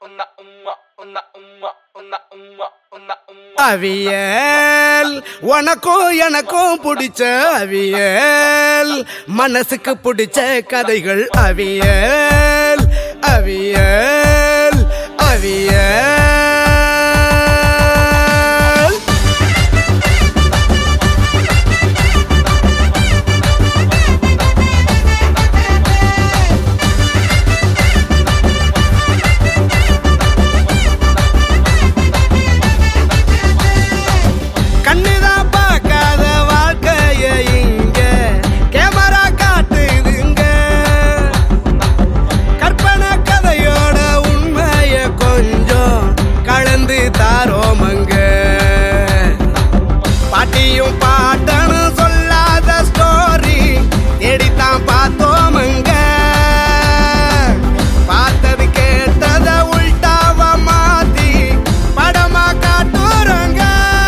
அவியல் உனக்கும் எனக்கும் பிடிச்ச அவியல் மனசுக்கு பிடிச்ச கதைகள் அவியல் அவியல் அவியல் கண்ணுதான் பார்க்காத வாழ்க்கைய இங்க கேமரா காட்டுதுங்க கற்பனை கதையோட உண்மைய கொஞ்சம் கலந்து தாரோமங்க பாட்டியும் பாட்டனும் சொல்லாத ஸ்டோரி தேடித்தான் பார்த்தோமங்க பார்த்தது கேட்டத உள்டாவ மாத்தி படமா காட்டுறங்க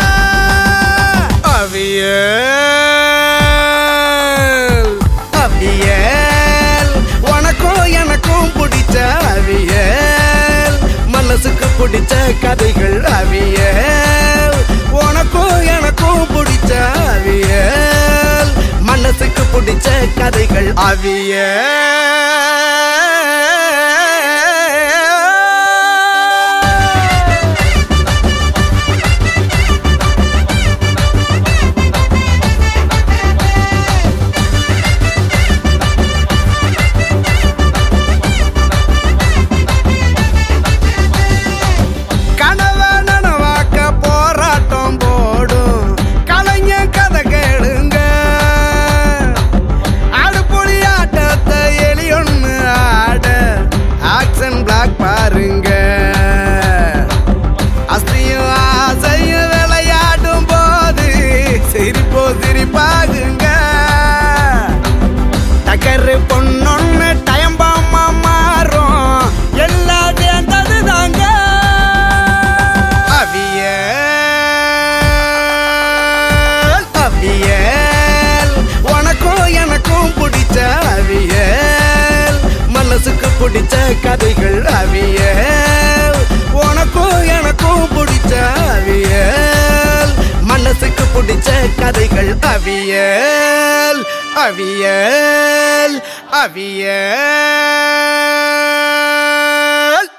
அவியல் அவியல் உனக்கும் எனக்கும் பிடிச்ச அவியல் மனசுக்கு பிடிச்ச கதைகள் அவியல் உனக்கும் எனக்கும் பிடிச்ச அவியல் மனசுக்கு பிடிச்ச கதைகள் அவியல் கனவ நனவாக்க போராட்டம் போடும் கலைஞ கதை கேளுங்க அடுப்பொழி ஆட்டத்தை எலியொன்னு ஆட ஆக்சன் பிளாக் பாருங்க அஸ்தியும் ஆசையும் விளையாடும் போது சிரிப்போ சிரிப்பாகுங்க டக்கரு பொண்ணொன்னு டைம் பாமா மாறும் எல்லாம் வேண்டது தாங்க அவியல் அவியல் உனக்கும் எனக்கும் பிடிச்ச அவியல் மனசுக்கு பிடிச்ச கதைகள் அவியல் உனக்கும் எனக்கும் பிடிச்ச அவியல் மனசுக்கு பிடிச்ச கதைகள் அவியல் அவியல் அவியல்